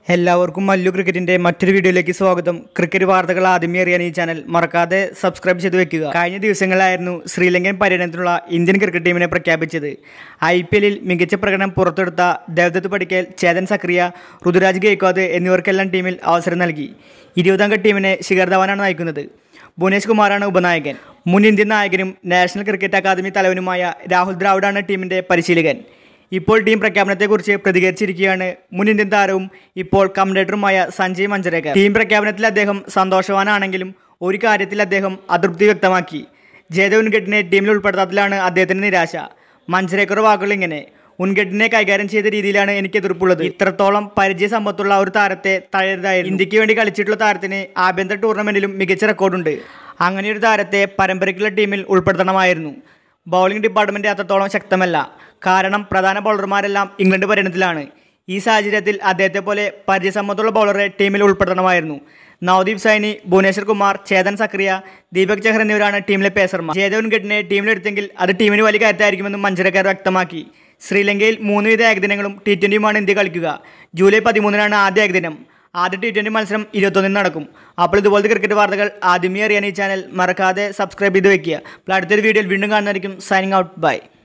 എല്ലാവർക്കും മല്ലു ക്രിക്കറ്റിന്റെ മറ്റൊരു വീഡിയോയിലേക്ക് സ്വാഗതം ക്രിക്കറ്റ് വാർത്തകൾ ആദ്യമേ അറിയാൻ ഈ ചാനൽ മറക്കാതെ സബ്സ്ക്രൈബ് ചെയ്ത് വെക്കുക കഴിഞ്ഞ ദിവസങ്ങളിലായിരുന്നു ശ്രീലങ്കൻ പര്യടനത്തിനുള്ള ഇന്ത്യൻ ക്രിക്കറ്റ് ടീമിനെ പ്രഖ്യാപിച്ചത് ഐ പി എല്ലിൽ മികച്ച പ്രകടനം പുറത്തെടുത്ത ദേവദത്ത് പടിക്കൽ ചേതൻ സക്രിയ ഋതുരാജ് ഗെയ്ക്വാദ് എന്നിവർക്കെല്ലാം ടീമിൽ അവസരം നൽകി ഇരുപതംഗ ടീമിനെ ശിഖർ ധവാനാണ് നയിക്കുന്നത് ഭുവനേഷ് കുമാറാണ് ഉപനായകൻ മുൻ ഇന്ത്യൻ നായകനും നാഷണൽ ക്രിക്കറ്റ് അക്കാദമി തലവനുമായ രാഹുൽ ദ്രാവിഡാണ് ടീമിന്റെ പരിശീലകൻ ഇപ്പോൾ ടീം പ്രഖ്യാപനത്തെക്കുറിച്ച് പ്രതികരിച്ചിരിക്കുകയാണ് മുൻ ഇന്ത്യൻ താരവും ഇപ്പോൾ കമന്റേറ്ററുമായ സഞ്ജയ് മഞ്ചരേക്കർ ടീം പ്രഖ്യാപനത്തിൽ അദ്ദേഹം സന്തോഷവാനാണെങ്കിലും ഒരു കാര്യത്തിൽ അദ്ദേഹം അതൃപ്തി വ്യക്തമാക്കി ജയദേവ് ഉൻഗഡിനെ ടീമിൽ ഉൾപ്പെടുത്താത്തതിലാണ് അദ്ദേഹത്തിന് നിരാശ മഞ്ചരേക്കർ വാക്കുകൾ ഇങ്ങനെ ഉൻഗഡിനെ കൈകാര്യം ചെയ്ത രീതിയിലാണ് എനിക്ക് എതിർപ്പുള്ളത് ഇത്രത്തോളം പരിചയ സമ്പത്തുള്ള ഒരു താരത്തെ തഴയരുതായിരുന്നു ഇന്ത്യക്ക് വേണ്ടി കളിച്ചിട്ടുള്ള താരത്തിന് ആഭ്യന്തര ടൂർണമെന്റിലും മികച്ച റെക്കോർഡുണ്ട് അങ്ങനെ ഒരു താരത്തെ പരമ്പരയ്ക്കുള്ള ടീമിൽ ഉൾപ്പെടുത്തണമായിരുന്നു ബൗളിംഗ് ഡിപ്പാർട്ട്മെന്റ് അത്രത്തോളം ശക്തമല്ല കാരണം പ്രധാന ബൗളർമാരെല്ലാം ഇംഗ്ലണ്ട് പര്യടനത്തിലാണ് ഈ സാഹചര്യത്തിൽ അദ്ദേഹത്തെ പോലെ പരിചയസമ്മതമുള്ള ബൗളറെ ടീമിൽ ഉൾപ്പെടുത്തണമായിരുന്നു നവദീപ് സൈനി ഭുവനേശ്വർ കുമാർ ചേതൻ സക്രിയ ദീപക് ചഹർ എന്നിവരാണ് ടീമിലെ പേസർമാർ ജയദേവൻ ഗഡിനെ ടീമിലെടുത്തെങ്കിൽ അത് ടീമിന് വലിയ കയറ്റായിരിക്കുമെന്നും മഞ്ചരക്കാർ വ്യക്തമാക്കി ശ്രീലങ്കയിൽ മൂന്ന് വിധ ഏകദിനങ്ങളും ടി ട്വൻ്റിയുമാണ് ഇന്ത്യ കളിക്കുക ജൂലൈ പതിമൂന്നിനാണ് ആദ്യ ഏകദിനം ആദ്യ ടി ട്വൻ്റി മത്സരം ഇരുപത്തൊന്നിന് നടക്കും അപ്പോൾ ഇതുപോലത്തെ ക്രിക്കറ്റ് വാർത്തകൾ ആദ്യമേ അറിയാൻ ഈ ചാനൽ മറക്കാതെ സബ്സ്ക്രൈബ് ചെയ്ത് വെക്കുക അപ്പോൾ അടുത്തൊരു വീഡിയോയിൽ വീണ്ടും കാണുന്നതായിരിക്കും സൈനിങ് ഔട്ട് ബൈ